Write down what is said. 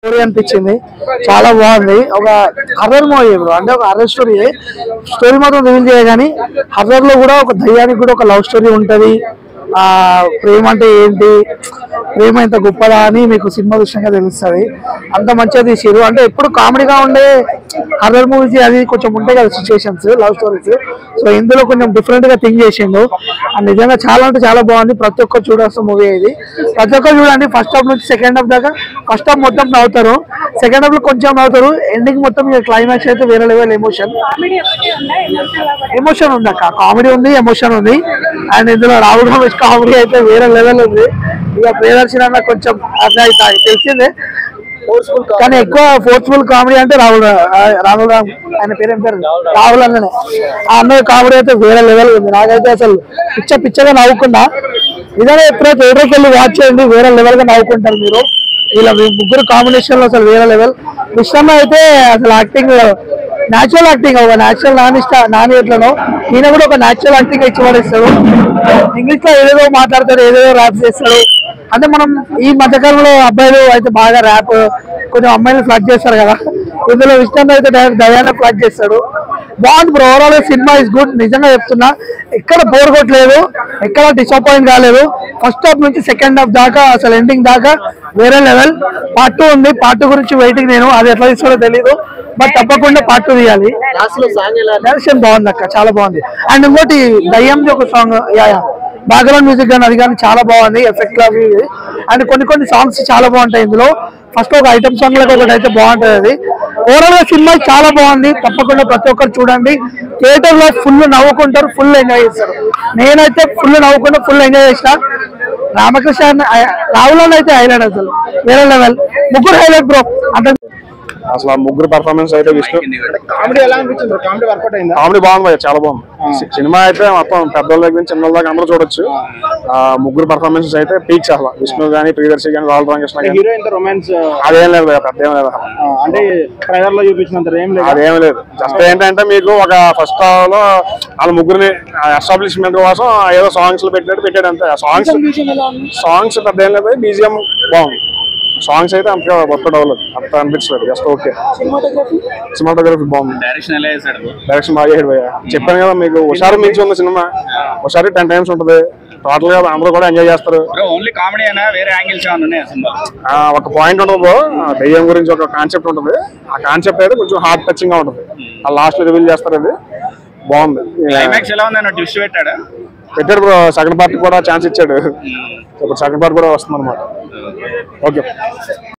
Story అనిపించింది చాలా బాగుంది ఒక హర్రర్ మూవీ బ్రో అంటే ఒక హర్రర్ స్టోరీ స్టోరీ మాత్రం రివీల్ చేయగాని హర్రర్ లో కూడా ఒక దయ్యానికి కూడా ఒక లవ్ స్టోరీ ఉంటది ఆ ప్రేమ అంటే ఏంటి ప్రేమ ఎంత గొప్పదా అని మీకు సినిమా విషయంగా తెలుస్తుంది అంత మంచిగా తీసారు అంటే ఎప్పుడు కామెడీగా ఉండే హర్రర్ మూవీస్ అది కొంచెం ఉంటాయి కదా సిచ్యువేషన్స్ లవ్ స్టోరీస్ సో ఇందులో కొంచెం డిఫరెంట్ గా థింక్ చేసిండు అండ్ నిజంగా చాలా అంటే చాలా బాగుంది ప్రతి ఒక్కరు చూడాల్సిన మూవీ ఇది ప్రతి ఒక్కరు చూడండి ఫస్ట్ హాఫ్ నుంచి సెకండ్ హాఫ్ దాకా ఫస్ట్ హాఫ్ మొత్తం నవ్వుతారు సెకండ్ హాఫ్ లో కొంచెం నవ్వుతారు ఎండింగ్ మొత్తం ఇక క్లైమాక్స్ అయితే వేరే లెవెల్ ఎమోషన్ కామెడీ ఒకటి ఉందా ఎమోషనల్ ఒకటి ఎమోషన్ ఉంది అక్క కామెడీ ఉంది ఎమోషన్ ఉంది అండ్ ఇందులో రాహుల్ రమేష్ కామెడీ అయితే వేరే లెవెల్ ఉంది ఇక ప్రియదర్శన్ అన్న కొంచెం అట్లా అయితే తెలిసిందే కానీ ఎక్కువ ఫోర్స్ఫుల్ కామెడీ అంటే రాహుల్ ఆ, రాహుల్ రామ్ ఆయన పేరు ఏం పేరు రాహుల్ అన్ననే ఆ అన్న కామెడీ అయితే వేరే లెవెల్ ఉంది నాకైతే అసలు పిచ్చ పిచ్చగా నవ్వుకున్నా ఇదే ఎప్పుడైతే థియేటర్కి వెళ్ళి వాచ్ చేయండి వేరే లెవెల్ గా నవ్వుకుంటారు మీరు వీళ్ళ ముగ్గురు కాంబినేషన్ లో అసలు వేరే లెవెల్ విషయంలో అయితే అసలు యాక్టింగ్ న్యాచురల్ యాక్టింగ్ ఒక న్యాచురల్ నాన్ ఇష్ట నాని ఎట్లనో ఈయన కూడా ఒక న్యాచురల్ యాక్టింగ్ ఇచ్చి పడేస్తాడు ఇంగ్లీష్ లో ఏదేదో మాట్లాడతాడు ఏదేదో ర్యాప్ చేస్తాడు అంటే మనం ఈ మధ్యకాలంలో అబ్బాయిలు అయితే బాగా ర్యాప్ కొంచెం అమ్మాయిలు ఫ్లడ్ చేస్తారు కదా ఇందులో విష్ణు అయితే డైరెక్ట్ దయాన్ని ఫ్లడ్ చేస్తాడు బాగుంది bro overall cinema is good నిజంగా చెప్తున్నా ఎక్కడ బోర్ కొట్టలేదు ఎక్కడ డిసప్పాయింట్ కాలేదు ఫస్ట్ హాఫ్ నుంచి సెకండ్ హాఫ్ దాకా అసలు ఎండింగ్ దాకా వేరే లెవెల్ పార్ట్ టూ ఉంది పార్ట్ టూ గురించి వెయిటింగ్ నేను అది ఎట్లా తీసుకోవడం తెలియదు బట్ తప్పకుండా పార్ట్ టూ తీయాలి డైరెక్షన్ బాగుంది అక్క చాలా బాగుంది అండ్ ఇంకోటి దయ్యంది ఒక song yeah yeah background music కానీ అది కానీ చాలా బాగుంది ఎఫెక్ట్ అవి ఇవి. అండ్ కొన్ని కొన్ని సాంగ్స్ చాలా బాగుంటాయి ఇందులో ఫస్ట్ ఒక ఐటమ్ సాంగ్ లకు ఒకటి అయితే బాగుంటది అది ఓవరాల్ గా సినిమా చాలా బాగుంది తప్పకుండా ప్రతి ఒక్కరు చూడండి థియేటర్ లో ఫుల్ నవ్వుకుంటారు ఫుల్ ఎంజాయ్ చేస్తారు నేనైతే ఫుల్ నవ్వుకుంటా ఫుల్ ఎంజాయ్ చేసిన రామకృష్ణ అన్న- రాహుల్ అన్న అయితే హైలైట్ అసలు వేరే లెవెల్ ముగ్గురు హైలైట్ బ్రో అంటే అసలు ఆ ముగ్గురు పర్ఫార్మెన్స్ అయితే విష్ణు కామెడీ ఎలా అనిపించింది కామెడీ వర్కౌట్ అయిందా కామెడీ బాగుంది భయ్యా, చాలా బాగుంది సి- సినిమా అయితే మొత్తం పెద్దోళ్ళ దగ్గర నుంచి చిన్నోళ్ళ దాకా అందరూ చూడొచ్చు ఆ ముగ్గురు పర్ఫార్మెన్సెస్ అయితే పీక్స్ అసలు విష్ణు గానీ ప్రియదర్శి గానీ రాహుల్ రామకృష్ణ గానీ హీరోయిన్ తో రొమాన్స్ అదేం లేదు భయ్యా, పెద్ద ఏం లేదు అసలు అంటే ట్రైలర్ లో చూపించినంత ఏం లేదు అదేం లేదు జస్ట్ ఏంటంటే మీకు ఒక ఫస్ట్ లో వాళ్ళ ముగ్గురిని ఎస్టాబ్లిష్మెంట్ కోసం ఏదో సాంగ్స్ పెట్టినట్టు పెట్టాడు అంతే సాంగ్స్ సాంగ్స్ పెద్ద ఏం లేదు బీజిఎం బాగుంది సాంగ్స్ అయితే అంతగా వర్క్ అవ్వలేదు అంత అనిపించలేదు జస్ట్ ఓకే సినిమాటోగ్రఫీ బాగుంది డైరెక్షన్ ఎలా చేశాడు డైరెక్షన్ బాగా చేసాడు భయ్యా చెప్పాను కదా మీకు ఒకసారి మించి ఉంది సినిమా ఒకసారి టెన్ టైమ్స్ ఉంటుంది టోటల్ గా అందరూ కూడా ఎంజాయ్ చేస్తారు ఓన్లీ కామెడీ అయినా వేరే యాంగిల్స్ ఏమైనా ఉన్నాయా సినిమా ఆ, ఒక పాయింట్ ఉంటుంది బ్రో ఆ దెయ్యం గురించి ఒక కాన్సెప్ట్ ఉంటుంది ఆ కాన్సెప్ట్ అయితే కొంచెం హార్ట్ టచింగ్ గా ఉంటుంది ఆ లాస్ట్ లో రివీల్ చేస్తారు అది బాగుంది క్లైమాక్స్ ఎలా ఉందన్న ట్విస్ట్ పెట్టాడా పెట్టాడు బ్రో సెకండ్ పార్ట్ కూడా ఛాన్స్ ఇచ్చాడు ఇప్పుడు సెకండ్ పార్ట్ కూడా వస్తుంది అనమాట ఓకే